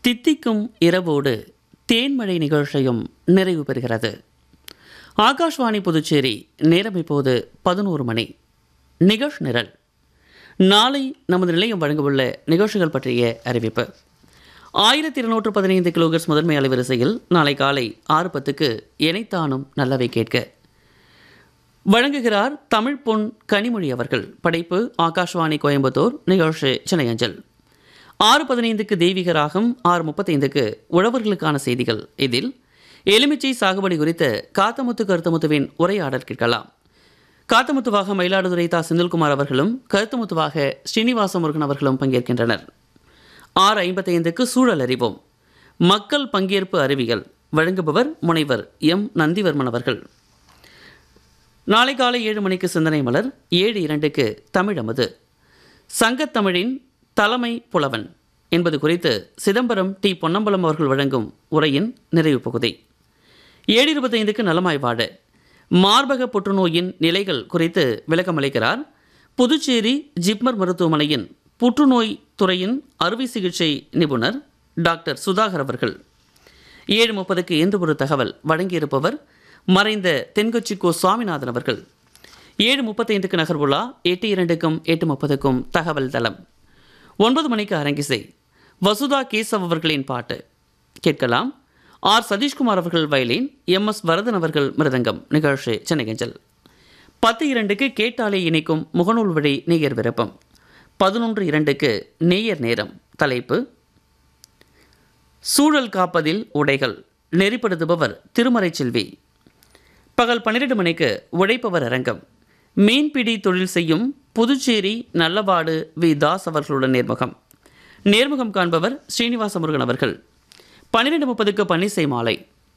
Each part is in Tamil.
தித்திக்கும் இரவோடு தேன்மழை நிகழ்ச்சியும் நிறைவு பெறுகிறது ஆகாஷ்வாணி புதுச்சேரி நேரம் இப்போது பதினோரு மணி நிகழ்ச்சி நிரல் நாளை நமது நிலையம் வழங்கவுள்ள நிகழ்ச்சிகள் பற்றிய அறிவிப்பு ஆயிரத்தி இருநூற்று பதினைந்து கிலோகர்ஸ் முதன்மை அலைவரிசையில் நாளை காலை ஆறு பத்துக்கு எனைத்தானும் நல்லவை கேட்க வழங்குகிறார் தமிழ் பொன் கனிமொழி அவர்கள் படைப்பு ஆகாஷ்வாணி கோயம்புத்தூர் நிகழ்ச்சி சென்னை அஞ்சல் ஆறு பதினைந்துக்கு தெய்வீக ராகம் ஆறு முப்பத்தைந்துக்கு உழவர்களுக்கான செய்திகள் இதில் எலுமிச்சை சாகுபடி குறித்த காத்தமுத்து கருத்தமுத்துவின் உரையாடல் கேட்கலாம் காத்தமுத்துவாக மயிலாடுதுறை தா செந்தில்குமார் அவர்களும் கருத்தமுத்துவாக ஸ்ரீனிவாச முருகன் அவர்களும் பங்கேற்கின்றனர் ஆறு ஐம்பத்தைந்துக்கு சூழல் அறிவோம் மக்கள் பங்கேற்பு அறிவியல் வழங்குபவர் முனைவர் எம் நந்திவர்மன் அவர்கள் நாளை காலை ஏழு மணிக்கு சிந்தனை மலர் ஏழு இரண்டுக்கு தமிழ் அமுது சங்கத்தமிழின் தலைமை புலவன் என்பது குறித்து சிதம்பரம் டி பொன்னம்பலம் அவர்கள் வழங்கும் உரையின் நிறைவு பகுதி ஏழு இருபத்தைந்துக்கு நலமாய் வாழ மார்பக புற்றுநோயின் நிலைகள் குறித்து விளக்கமளிக்கிறார் புதுச்சேரி ஜிப்மர் மருத்துவமனையின் புற்றுநோய் துறையின் அறுவை சிகிச்சை நிபுணர் டாக்டர் சுதாகர் அவர்கள் ஏழு முப்பதுக்கு எந்த ஒரு தகவல் வழங்கியிருப்பவர் மறைந்த தென்கொச்சி கோ சுவாமிநாதன் அவர்கள் ஏழு முப்பத்தைந்துக்கு நகர்வுலா எட்டு இரண்டுக்கும் எட்டு முப்பதுக்கும் தகவல் தளம் ஒன்பது மணிக்கு அரங்கிசை வசுதா கேசவ் அவர்களின் பாட்டு கேட்கலாம் ஆர் சதீஷ்குமார் அவர்கள் வயலின் எம் எஸ் வரதன் அவர்கள் மிருதங்கம் நிகழ்ச்சி சென்னை அஞ்சல் பத்து இரண்டுக்கு கேட்டாலே இணைக்கும் முகநூல் வழி நேயர் விருப்பம் பதினொன்று இரண்டுக்கு நேயர் நேரம் தலைப்பு சூழல் காப்பதில் உடைகள் நெறிப்படுத்துபவர் திருமறை செல்வி பகல் பன்னிரண்டு மணிக்கு உழைப்பவர் அரங்கம் மீன்பிடி தொழில் செய்யும் புதுச்சேரி நல்லபாடு வி தாஸ் அவர்களுடன் நேர்முகம் நேர்முகம் காண்பவர் ஸ்ரீனிவாச முருகன் அவர்கள் பன்னிரெண்டு முப்பதுக்கு பன்னிசை மாலை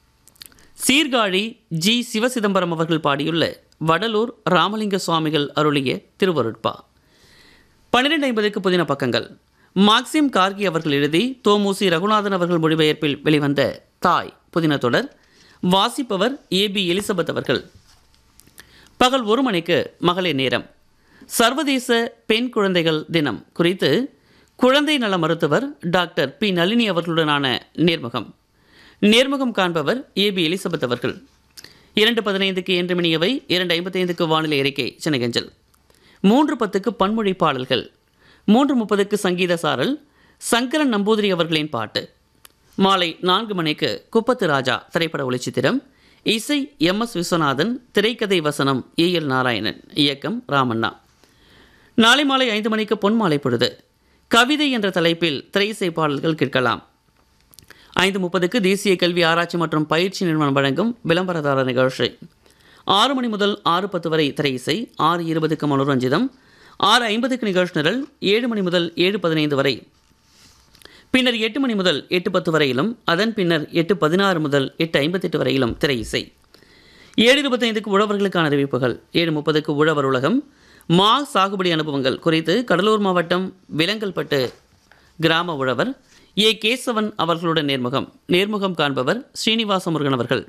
சீர்காழி ஜி சிவசிதம்பரம் அவர்கள் பாடியுள்ள வடலூர் ராமலிங்க சுவாமிகள் அருளிய திருவருட்பா பன்னிரெண்டு ஐம்பதுக்கு புதின பக்கங்கள் மார்க்சிம் கார்கி அவர்கள் எழுதி தோமுசி ரகுநாதன் அவர்கள் மொழிபெயர்ப்பில் வெளிவந்த தாய் புதின தொடர் வாசிப்பவர் ஏபி எலிசபெத் அவர்கள் பகல் ஒரு மணிக்கு மகளிர் நேரம் சர்வதேச பெண் குழந்தைகள் தினம் குறித்து குழந்தை நல மருத்துவர் டாக்டர் பி நளினி அவர்களுடனான நேர்முகம் நேர்முகம் காண்பவர் ஏபி எலிசபெத் அவர்கள் இரண்டு பதினைந்துக்கு என்று மணியவை இரண்டு ஐம்பத்தைந்துக்கு வானிலை அறிக்கை சென்னைகஞ்சல் மூன்று பத்துக்கு பன்மொழி பாடல்கள் மூன்று முப்பதுக்கு சங்கீத சாரல் சங்கரன் நம்பூதிரி அவர்களின் பாட்டு மாலை நான்கு மணிக்கு குப்பத்து ராஜா திரைப்பட ஒளிச்சித்திரம் இசை எம் எஸ் விஸ்வநாதன் திரைக்கதை வசனம் ஏ எல் நாராயணன் இயக்கம் ராமண்ணா நாளை மாலை ஐந்து மணிக்கு பொன்மாலை பொழுது கவிதை என்ற தலைப்பில் திரையிசை பாடல்கள் கேட்கலாம் ஐந்து முப்பதுக்கு தேசிய கல்வி ஆராய்ச்சி மற்றும் பயிற்சி நிறுவனம் வழங்கும் விளம்பரதாரர் நிகழ்ச்சி ஆறு மணி முதல் ஆறு பத்து வரை திரையிசை ஆறு இருபதுக்கு மனோரஞ்சிதம் ஆறு ஐம்பதுக்கு நிகழ்ச்சி நிரல் ஏழு மணி முதல் ஏழு பதினைந்து வரை பின்னர் எட்டு மணி முதல் எட்டு பத்து வரையிலும் அதன் பின்னர் எட்டு பதினாறு முதல் எட்டு ஐம்பத்தெட்டு வரையிலும் திரை இசை ஏழு இருபத்தைந்துக்கு உழவர்களுக்கான அறிவிப்புகள் ஏழு முப்பதுக்கு உழவர் உலகம் மா சாகுபடி அனுபவங்கள் குறித்து கடலூர் மாவட்டம் விலங்கல்பட்டு கிராம உழவர் ஏ கேசவன் அவர்களுடன் நேர்முகம் நேர்முகம் காண்பவர் ஸ்ரீனிவாச முருகன் அவர்கள்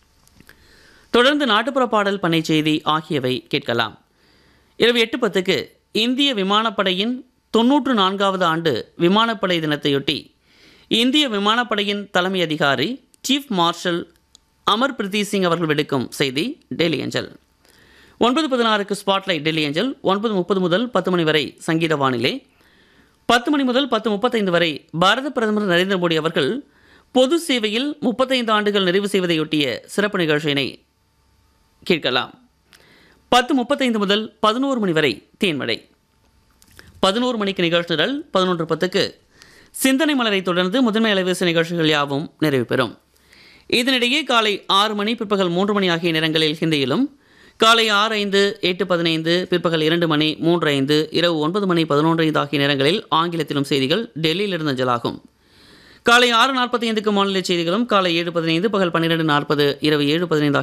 தொடர்ந்து நாட்டுப்புற பாடல் பண்ணை செய்தி ஆகியவை கேட்கலாம் இரவு எட்டு பத்துக்கு இந்திய விமானப்படையின் தொன்னூற்று நான்காவது ஆண்டு விமானப்படை தினத்தையொட்டி இந்திய விமானப்படையின் தலைமை அதிகாரி சீஃப் மார்ஷல் அமர் பிரதீப் சிங் அவர்கள் விடுக்கும் செய்தி டெல்லி ஏஞ்சல் ஒன்பது பதினாறுக்கு ஸ்பாட்லைட் டெல்லி ஏஞ்சல் ஒன்பது முப்பது முதல் பத்து மணி வரை சங்கீத வானிலை பத்து மணி முதல் பத்து முப்பத்தைந்து வரை பாரத பிரதமர் நரேந்திர மோடி அவர்கள் பொது சேவையில் முப்பத்தைந்து ஆண்டுகள் நிறைவு செய்வதையொட்டிய சிறப்பு நிகழ்ச்சியினை கேட்கலாம் பத்து முப்பத்தைந்து முதல் பதினோரு மணி வரை தேன்மழை பதினோரு மணிக்கு நிகழ்ச்சி நிரல் பதினொன்று பத்துக்கு சிந்தனை மலரை தொடர்ந்து முதன்மை அலைவரிசை நிகழ்ச்சிகள் யாவும் நிறைவு பெறும் இதனிடையே காலை ஆறு மணி பிற்பகல் மூன்று மணி ஆகிய நேரங்களில் ஹிந்தியிலும் காலை ஆறு ஐந்து எட்டு பதினைந்து பிற்பகல் இரண்டு மணி மூன்று ஐந்து இரவு ஒன்பது மணி பதினொன்று ஐந்து ஆகிய நேரங்களில் ஆங்கிலத்திலும் செய்திகள் டெல்லியிலிருந்து அஞ்சலாகும் காலை ஆறு நாற்பத்தி ஐந்துக்கு மாநில செய்திகளும் காலை ஏழு பதினைந்து பகல் பன்னிரெண்டு நாற்பது இரவு ஏழு பதினைந்து